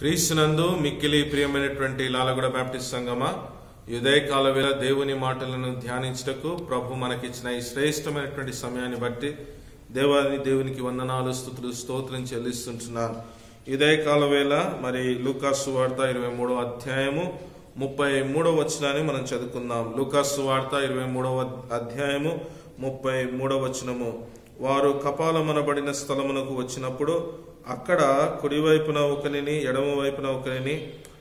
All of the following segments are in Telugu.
క్రీస్తునందు మిక్కిలి ప్రియమైనటువంటి లాలగూడ బ్యాప్టిస్ట్ సంగమా ఉదయకాల వేళ దేవుని మాటలను ధ్యానించటకు ప్రభు మనకిచ్చిన ఈ శ్రేష్టమైనటువంటి సమయాన్ని బట్టి దేవాది దేవునికి వందనాలు స్థుతులు స్తోత్రం చెల్లిస్తుంటున్నాను ఉదయకాల వేళ మరి లూకాసు వార్త ఇరవై మూడవ అధ్యాయము ముప్పై మూడవ వచనాన్ని మనం చదువుకుందాం లూకాసు వార్త ఇరవై మూడవ అధ్యాయము ముప్పై మూడవ వచనము వారు కపాలమనబడిన స్థలమునకు వచ్చినప్పుడు అక్కడ కుడివైపున ఒకనిని ఎడమ వైపున ఒకనిని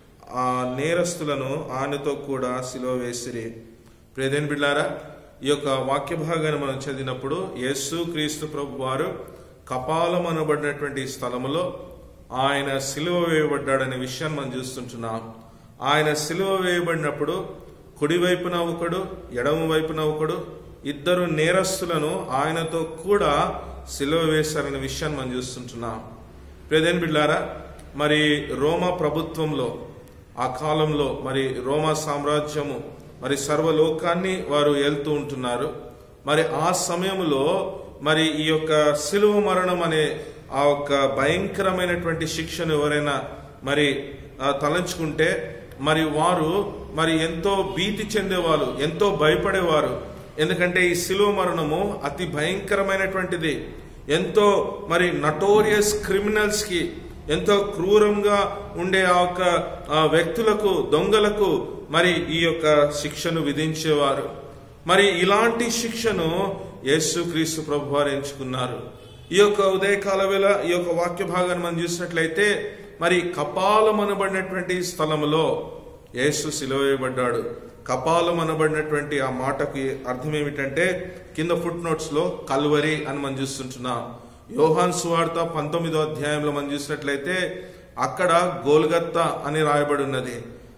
ఆ నేరస్తులను ఆయనతో కూడా సిలువ వేసిరి ప్రేదేన్ బిడ్లారా ఈ యొక్క వాక్య భాగాన్ని మనం చదివినప్పుడు యేసు క్రీస్తు ప్రభు వారు కపాలం అనబడినటువంటి స్థలములో ఆయన సిలువ వేయబడ్డాడనే విషయాన్ని మనం చూస్తుంటున్నాం ఆయన సిలువ వేయబడినప్పుడు కుడివైపున ఒకడు ఎడమ వైపున ఒకడు ఇద్దరు నేరస్తులను ఆయనతో కూడా సిలువ వేశారనే విషయాన్ని మనం చూస్తుంటున్నాం ప్రేదేన్ బిడ్లారా మరి రోమా ప్రభుత్వంలో ఆ కాలంలో మరి రోమా సామ్రాజ్యము మరి సర్వలోకాన్ని వారు వెళ్తూ ఉంటున్నారు మరి ఆ సమయంలో మరి ఈ యొక్క సిలువ మరణం అనే ఆ యొక్క భయంకరమైనటువంటి శిక్షను ఎవరైనా మరి ఆ, తలంచుకుంటే మరి వారు మరి ఎంతో భీతి చెందేవారు ఎంతో భయపడేవారు ఎందుకంటే ఈ సిలువ మరణము అతి భయంకరమైనటువంటిది ఎంతో మరి నటోరియస్ క్రిమినల్స్ కి ఎంతో క్రూరంగా ఉండే ఆ యొక్క ఆ, వ్యక్తులకు దొంగలకు మరి ఈ యొక్క శిక్షను విధించేవారు మరి ఇలాంటి శిక్షను యేసుక్రీస్తు ప్రభు వారు ఎంచుకున్నారు ఈ యొక్క ఉదయకాల వేళ ఈ యొక్క వాక్య భాగాన్ని మనం చూసినట్లయితే మరి కపాలం అనబడినటువంటి స్థలములో యేసు సిలువేయబడ్డాడు కపాలం అనబడినటువంటి ఆ మాటకి అర్థం ఏమిటంటే కింద ఫుట్ నోట్స్ లో కల్వరి అని మనం చూస్తుంటున్నాం యోహాన్ సువార్త పంతొమ్మిదో అధ్యాయంలో మనం చూసినట్లయితే అక్కడ గోల్గత్త అని రాయబడి ఉన్నది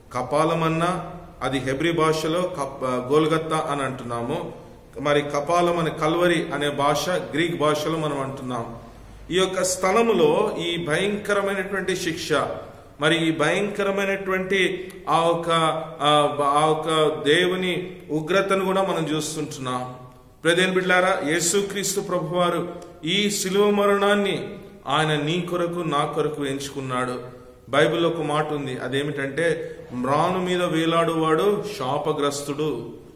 కపాలం అది హెబ్రి భాషలో కప్- గోల్గత్తా అని అంటున్నాము మరి కపాలం అనే కల్వరి అనే భాష గ్రీక్ భాషలో మనం అంటున్నాం ఈ యొక్క స్థలములో ఈ భయంకరమైనటువంటి శిక్ష మరి ఈ భయంకరమైనటువంటి ఆ ఒక ఆ ఆ ఒక దేవుని ఉగ్రతను కూడా మనం చూస్తుంటున్నాం ప్రదేన్ బిడ్లారా యేసుక్రీస్తు ప్రభువారు ఈ శిలువ మరణాన్ని ఆయన నీ కొరకు నా కొరకు ఎంచుకున్నాడు బైబిల్లో ఒక మాట ఉంది అదేమిటంటే మ్రాను మీద వేలాడువాడు శాపగ్రస్తుడు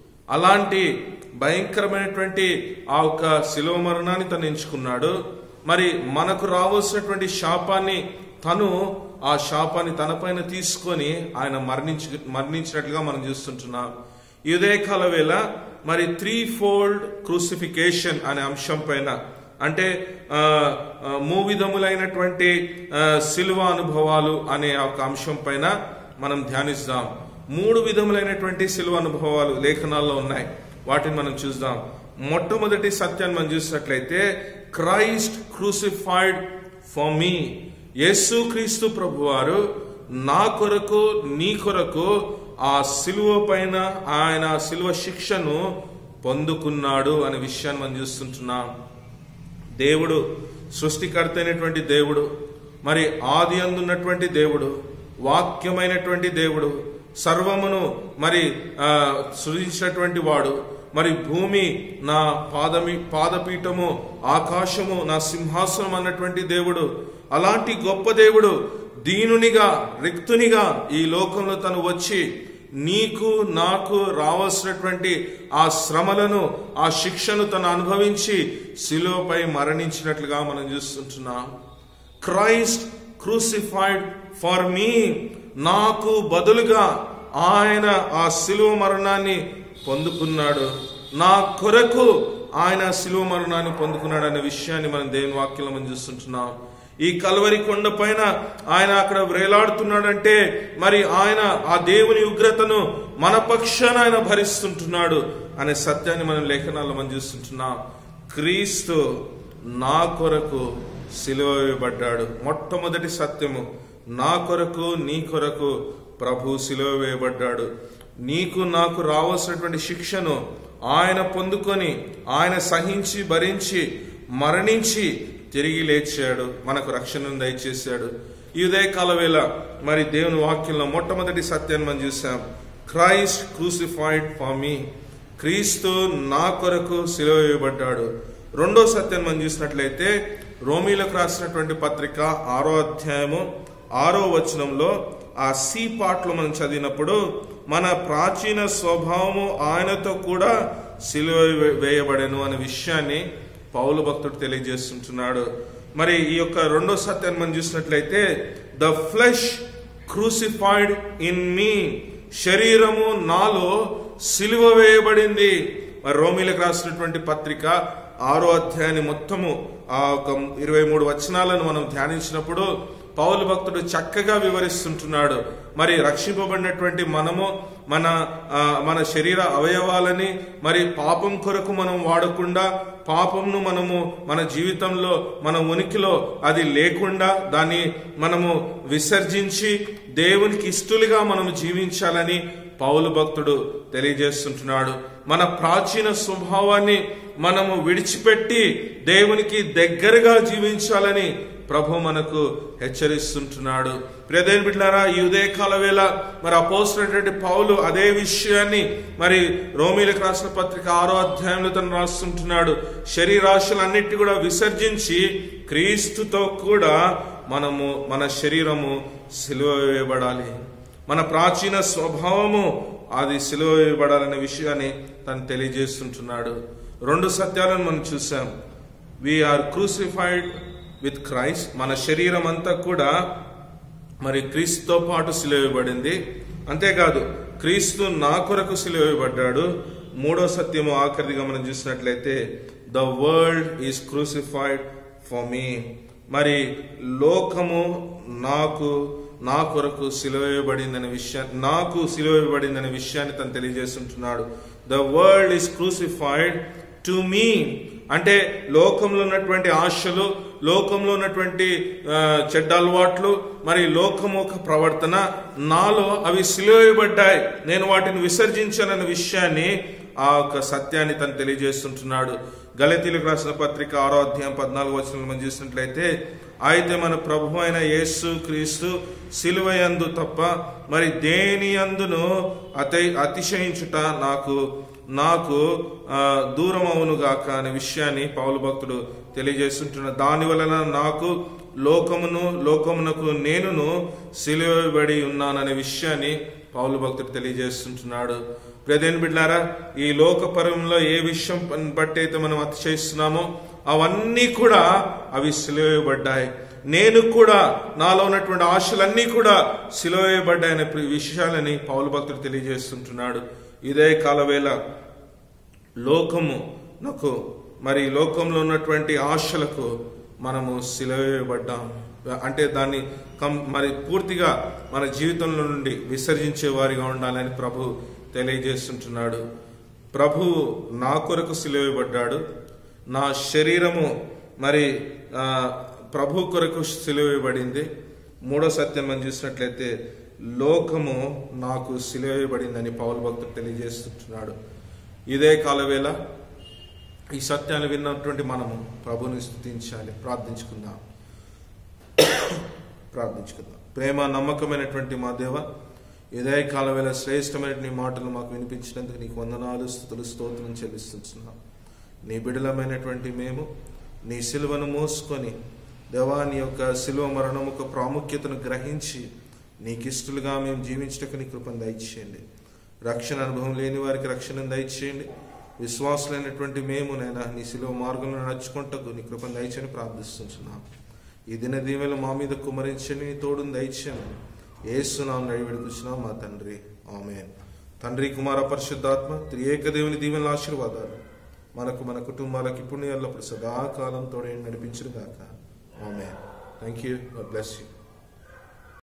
అలాంటి భయంకరమైనటువంటి ఆ యొక్క శిలువ మరణాన్ని తను ఎంచుకున్నాడు మరి మనకు రావాల్సినటువంటి శాపాన్ని తను ఆ శాపాన్ని తనపైన తీసుకొని ఆయన మరణించి మరణించినట్లుగా మనం చూస్తుంటున్నాం ఈ ఉదయకాల వేళ మరి త్రీ ఫోల్డ్ క్రూసిఫికేషన్ అనే అంశం పైన అంటే ఆ, ఆ, మూవిధములైనటువంటి ఆ, శిలువ అనుభవాలు అనే ఒక అంశం పైన మనం ధ్యానిస్తాం మూడు విధములైనటువంటి శిలువ అనుభవాలు లేఖనాల్లో ఉన్నాయి వాటిని మనం చూద్దాం మొట్టమొదటి సత్యాన్ని మనం చూసినట్లయితే క్రైస్ట్ క్రూసిఫైడ్ ఫర్ మీ యేసు క్రీస్తు ప్రభువారు నా కొరకు నీ కొరకు ఆ సిలువ పైన ఆయన సిలువ శిక్షను పొందుకున్నాడు అనే విషయాన్ని మనం చూస్తుంటున్నాం దేవుడు సృష్టికర్త అయినటువంటి దేవుడు మరి ఆది అందున్నటువంటి దేవుడు వాక్యమైనటువంటి దేవుడు సర్వమును మరి ఆ, సృజించినటువంటి వాడు మరి భూమి నా పాదమి పాదపీఠము ఆకాశము నా సింహాసనం అన్నటువంటి దేవుడు అలాంటి గొప్ప దేవుడు దీనునిగా రిక్తునిగా ఈ లోకంలో తను వచ్చి నీకు నాకు రావాల్సినటువంటి ఆ శ్రమలను ఆ శిక్షను తను అనుభవించి శిలువపై మరణించినట్లుగా మనం చూస్తుంటున్నాం క్రైస్ట్ క్రూసిఫైడ్ ఫర్ మీ నాకు బదులుగా ఆయన ఆ శిలువ మరణాన్ని పొందుకున్నాడు నా కొరకు ఆయన శిలువ మరణాన్ని పొందుకున్నాడు అనే విషయాన్ని మనం దేవుని వాక్యంలో మనం చూస్తుంటున్నాం ఈ కల్వరి కొండ పైన ఆయన అక్కడ వ్రేలాడుతున్నాడంటే మరి ఆయన ఆ దేవుని ఉగ్రతను మన పక్షాన ఆయన భరిస్తుంటున్నాడు అనే సత్యాన్ని మనం లేఖనాల్లో మనం చూస్తుంటున్నాం క్రీస్తు నా కొరకు సిలువ వేయబడ్డాడు మొట్టమొదటి సత్యము నా కొరకు నీ కొరకు ప్రభు సిలువ వేయబడ్డాడు నీకు నాకు రావాల్సినటువంటి శిక్షను ఆయన పొందుకొని ఆయన సహించి భరించి మరణించి తిరిగి లేచాడు మనకు రక్షణను దయచేశాడు ఈ ఉదయకాల వేళ మరి దేవుని వాక్యంలో మొట్టమొదటి సత్యాన్ని మనం చూసాం క్రైస్ట్ క్రూసిఫైడ్ ఫర్ మీ క్రీస్తు నా కొరకు సిలువ వేయబడ్డాడు రెండో సత్యాన్ని మనం చూసినట్లయితే రోమీలకు రాసినటువంటి పత్రిక ఆరో అధ్యాయము ఆరో వచనంలో ఆ సి పాటలో మనం చదివినప్పుడు మన ప్రాచీన స్వభావము ఆయనతో కూడా సిలువ వేయబడెను అనే విషయాన్ని పౌలు భక్తుడు తెలియజేస్తుంటున్నాడు మరి ఈ యొక్క రెండో సత్యాన్ని మనం చూసినట్లయితే the flesh crucified in me శరీరము నాలో సిలువ వేయబడింది మరి రోమిలకు రాసినటువంటి పత్రిక ఆరో అధ్యాయాన్ని మొత్తము ఆ ఒక ఇరవై మూడు వచనాలను మనం ధ్యానించినప్పుడు పౌలు భక్తుడు చక్కగా వివరిస్తుంటున్నాడు మరి రక్షింపబడినటువంటి మనము మన ఆ, మన శరీర అవయవాలని మరి పాపం కొరకు మనం వాడకుండా పాపంను మనము మన జీవితంలో మన ఉనికిలో అది లేకుండా దాన్ని మనము విసర్జించి దేవునికి ఇష్టలుగా మనము జీవించాలని పౌలు భక్తుడు తెలియజేస్తుంటున్నాడు మన ప్రాచీన స్వభావాన్ని మనము విడిచిపెట్టి దేవునికి దగ్గరగా జీవించాలని ప్రభు మనకు హెచ్చరిస్తుంటున్నాడు ప్రియదేని బిడ్డారా ఈ ఉదయకాల వేళ మరి అపోసినటువంటి పౌలు అదే విషయాన్ని మరి రోమిలకు రాసిన పత్రిక ఆరో అధ్యాయంలో తను రాస్తుంటున్నాడు శరీరాశలన్నిటి కూడా విసర్జించి క్రీస్తుతో కూడా మనము మన శరీరము సిలువ వేయబడాలి మన ప్రాచీన స్వభావము అది సిలువ వేయబడాలనే విషయాన్ని తను తెలియజేస్తుంటున్నాడు రెండు సత్యాలను మనం చూసాం వీఆర్ క్రూసిఫైడ్ విత్ క్రైస్ట్ మన శరీరం అంతా కూడా మరి క్రీస్తుతో పాటు సిలువేయబడింది అంతేకాదు క్రీస్తు నా కొరకు సిలువేయబడ్డాడు మూడో సత్యము ఆఖరిగా మనం చూసినట్లయితే the world is crucified for me మరి లోకము నాకు నా కొరకు సిలువేయబడిందనే విషయాన్ని నాకు సిలువేయబడిందనే విషయాన్ని తను తెలియజేస్తుంటున్నాడు the world is crucified to me అంటే లోకంలో ఉన్నటువంటి ఆశలు లోకంలో ఉన్నటువంటి ఆ, చెడ్డ అలవాట్లు మరి లోకమోక ప్రవర్తన నాలో అవి సిలువేయబడ్డాయి నేను వాటిని విసర్జించానన్న విషయాన్ని ఆ యొక్క సత్యాన్ని తను తెలియజేస్తుంటున్నాడు గలతీలకు రాసిన పత్రిక ఆరో అధ్యాయం పద్నాలుగు వచనం మనం చూసినట్లయితే అయితే మన ప్రభు అయిన యేసు క్రీస్తు సిలువయందు తప్ప మరి దేని అందును అతి అతిశయించుట నాకు నాకు ఆ, దూరం అవును గాక అనే విషయాన్ని పౌలు భక్తుడు తెలియజేస్తుంటున్న దాని వలన నాకు లోకమును లోకమునకు నేనును సిలువబడి ఉన్నాననే విషయాన్ని పౌలు భక్తుడు తెలియజేస్తుంటున్నాడు ప్రదేని బిడ్డారా ఈ లోకపరంలో ఏ విషయం పన్- బట్టి అయితే మనం అతిశయిస్తున్నామో అవన్నీ కూడా అవి సిలువేయబడ్డాయి నేను కూడా నాలో ఉన్నటువంటి ఆశలన్నీ కూడా సిలువేయబడ్డాయనే ప్రి- విషయాలని పౌలు భక్తుడు తెలియజేస్తుంటున్నాడు ఇదే కాలవేళ లోకము నాకు మరి లోకంలో ఉన్నటువంటి ఆశలకు మనము సిలవేయబడ్డాం అంటే దాన్ని కం మరి పూర్తిగా మన జీవితంలో నుండి విసర్జించే వారిగా ఉండాలని ప్రభు తెలియజేస్తుంటున్నాడు ప్రభు నా కొరకు సిలువేయబడ్డాడు నా శరీరము మరి ఆ, ప్రభు కొరకు సిలువేయబడింది మూడో సత్యం మనం చూసినట్లయితే లోకము నాకు సిలువేయబడిందని పౌలు భక్తుడు తెలియజేస్తుంటున్నాడు ఇదే కాలవేళ ఈ సత్యాన్ని విన్నటువంటి మనము ప్రభుని స్థుతించాలి ప్రార్థించుకుందాం ప్రార్థించుకుందాం ప్రేమ నమ్మకమైనటువంటి మా దేవ ఇదే కాలవేళ శ్రేష్టమైన నీ మాటలు మాకు వినిపించినందుకు నీకు వందనాలు స్థుతులు స్తోత్రం చెల్లిస్తున్నాం నీ బిడలమైనటువంటి మేము నీ సిలువను మోసుకొని దేవా నీ యొక్క సిలువ మరణం యొక్క ప్రాముఖ్యతను గ్రహించి నీకిష్టలుగా మేము జీవించటకు నీ కృపను దయచేయండి రక్షణ అనుభవం లేని వారికి రక్షణ దయచేయండి విశ్వాసులైనటువంటి మేము నైనా నీ సిలువ మార్గంలో నడుచుకుంటకు నీ కృపను దయచేయని ప్రార్థిస్తున్నాం ఈ దిన దీవెలు మా మీద కుమరించని నీ తోడుని దయచేయమని ఏసునాం నడివిడుకున్నాం మా తండ్రి ఆమె తండ్రి కుమార పరిశుద్ధాత్మ త్రియేక దేవుని దీవెనల ఆశీర్వాదాలు మనకు మన కుటుంబాలకు ఇప్పుడు ఎల్లప్పుడు సదాకాలం తోడే నడిపించును గాక ఆమె థ్యాంక్ యూ బ్లెస్ యూ